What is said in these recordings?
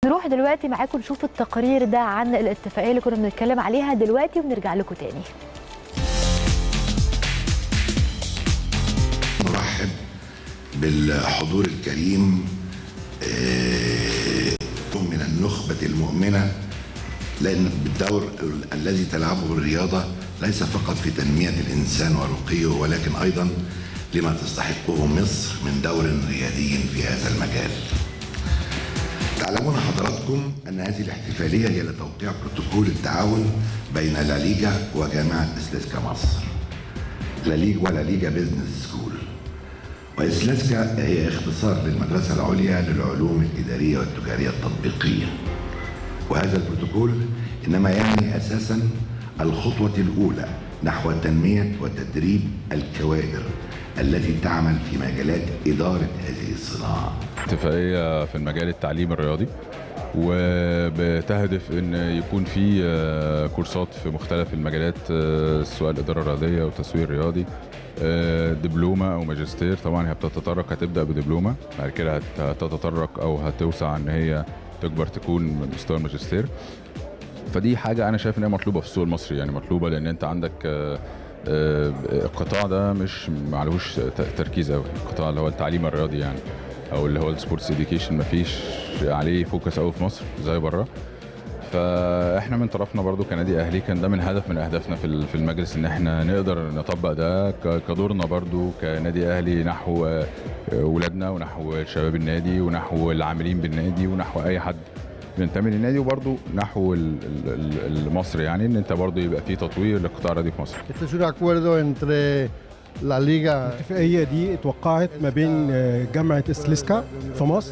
نروح دلوقتي معاكم نشوف التقرير ده عن الاتفاقيه اللي كنا بنتكلم عليها دلوقتي ونرجع لكم تاني نرحب بالحضور الكريم آه، من النخبة المؤمنة لأن بالدور الذي تلعبه الرياضة ليس فقط في تنمية الإنسان ورقيه ولكن أيضا لما تستحقه مصر من دور ريادي في هذا المجال تعلمون حضراتكم أن هذه الاحتفالية هي لتوقيع بروتوكول التعاون بين لا ليجا وجامعة إسلسكا مصر لا ليجا ولا ليجا بيزنس سكول وإسلسكا هي اختصار للمدرسة العليا للعلوم الإدارية والتجارية التطبيقية وهذا البروتوكول إنما يعني أساسا الخطوة الأولى نحو تنمية وتدريب الكوادر التي تعمل في مجالات إدارة هذه الصناعة اتفاقية في المجال التعليم الرياضي وبتهدف ان يكون في آه، كورسات في مختلف المجالات آه، سواء الاداره الرياضيه والتسويق الرياضي آه، دبلومه او ماجستير طبعا هي بتتطرق هتبدا بدبلومه بعد كده هت- هتتطرق او هتوسع ان هي تكبر تكون من مستوى الماجستير فدي حاجه انا شايف ان هي مطلوبه في السوق المصري يعني مطلوبه لان انت عندك آه، آه، القطاع ده مش معلهوش ت- تركيز قوي القطاع اللي هو التعليم الرياضي يعني او اللي هو السبورتس اديوكيشن مفيش عليه فوكس قوي في مصر زي بره فاحنا من طرفنا برضو كنادي اهلي كان ده من هدف من اهدافنا في ال- في المجلس ان احنا نقدر نطبق ده ك- كدورنا برضو كنادي اهلي نحو آه، ولادنا ونحو شباب النادي ونحو العاملين بالنادي ونحو اي حد بينتمي للنادي وبرضو نحو ال- ال- ال- مصر يعني ان انت برضو يبقى في تطوير للقطاع الرياضي في مصر Este es un acuerdo entre la Liga الاتفاقية دي اتوقعت ما بين آه، جامعة اسلسكا في مصر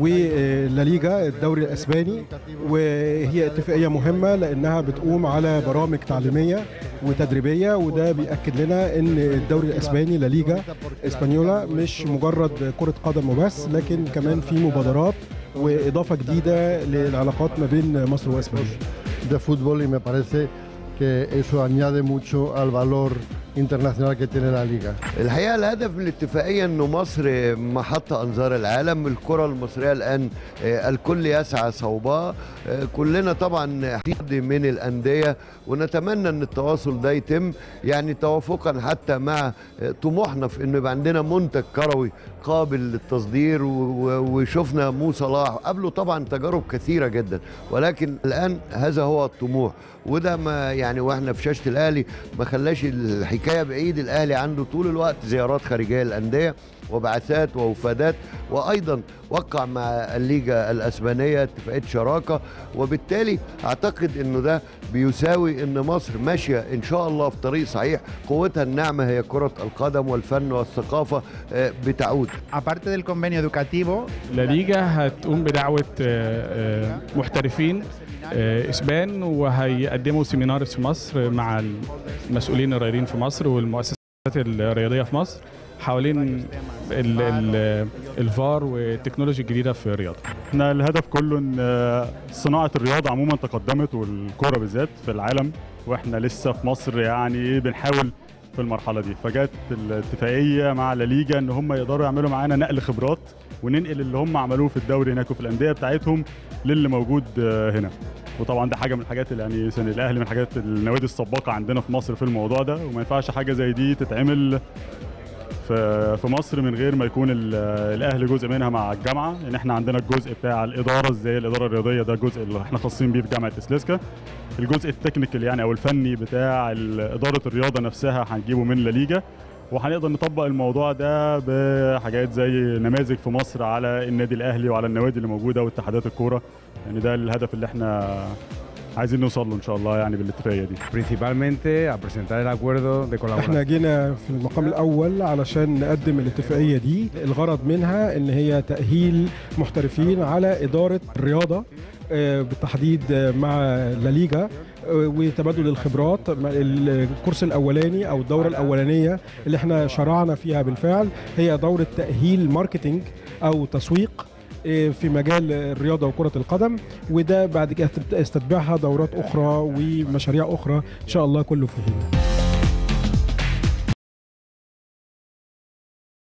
ولا ليجا الدوري الاسباني وهي اتفاقيه مهمه لانها بتقوم على برامج تعليميه وتدريبيه وده بياكد لنا ان الدوري الاسباني لا ليجا اسبانيولا مش مجرد كره قدم وبس لكن كمان في مبادرات واضافه جديده للعلاقات ما بين مصر واسبانيا de fútbol y me parece que eso añade mucho al valor internacional que tiene la Liga. الحقيقه الهدف من الاتفاقيه انه مصر محط انظار العالم الكره المصريه الان آه، الكل يسعى صوبها آه، كلنا طبعا حد من الانديه ونتمنى ان التواصل ده يتم يعني توافقا حتى مع آه، طموحنا في انه يبقى عندنا منتج كروي قابل للتصدير و- و- وشفنا مو صلاح قبله طبعا تجارب كثيره جدا ولكن الان هذا هو الطموح وده ما يعني واحنا في شاشه الاهلي ما خلاش الحكايه بعيد الاهلي عنده طول الوقت زيارات خارجيه للانديه وبعثات ووفادات وايضا وقع مع الليجا الاسبانيه اتفاقيه شراكه وبالتالي اعتقد انه ده بيساوي ان مصر ماشيه ان شاء الله في طريق صحيح قوتها الناعمه هي كره القدم والفن والثقافه آه، بتعود Aparte del convenio educativo, لا ليجا هتقوم بدعوة آه، آه، محترفين آه، اسبان وهيقدموا سيمينارز في مصر مع المسؤولين الرياضيين في مصر والمؤسسات الرياضية في مصر حوالين ال- ال- الفار والتكنولوجيا الجديدة في الرياضة احنا الهدف كله ان آه، صناعه الرياضه عموما تقدمت والكوره بالذات في العالم واحنا لسه في مصر يعني بنحاول في المرحله دي فجت الاتفاقيه مع لا ليجا ان هم يقدروا يعملوا معانا نقل خبرات وننقل اللي هم عملوه في الدوري هناك وفي الانديه بتاعتهم للي موجود آه، هنا وطبعا ده حاجه من الحاجات اللي يعني سن الاهلي من الحاجات النوادي السباقه عندنا في مصر في الموضوع ده وما ينفعش حاجه زي دي تتعمل في في مصر من غير ما يكون ال- الاهلي جزء منها مع الجامعه يعني احنا عندنا الجزء بتاع الاداره ازاي الاداره الرياضيه ده الجزء اللي احنا خاصين بيه في جامعه اسلسكا الجزء التكنيكال يعني او الفني بتاع ال- اداره الرياضه نفسها هنجيبه من لا ليجا وهنقدر نطبق الموضوع ده بحاجات زي نماذج في مصر على النادي الاهلي وعلى النوادي اللي موجوده واتحادات الكوره يعني ده الهدف اللي احنا عايزين نوصل له ان شاء الله يعني بالاتفاقيه دي principalmente a presentar el acuerdo de colaboración. احنا جينا في المقام الاول علشان نقدم الاتفاقيه دي الغرض منها ان هي تاهيل محترفين على اداره الرياضه آه، بالتحديد آه، مع لا ليجا آه، وتبادل الخبرات مع الكورس الاولاني او الدوره الاولانيه اللي احنا شرعنا فيها بالفعل هي دوره تاهيل ماركتينج او تسويق آه، في مجال الرياضه وكره القدم وده بعد كده استتبعها دورات اخرى ومشاريع اخرى ان شاء الله كله في حين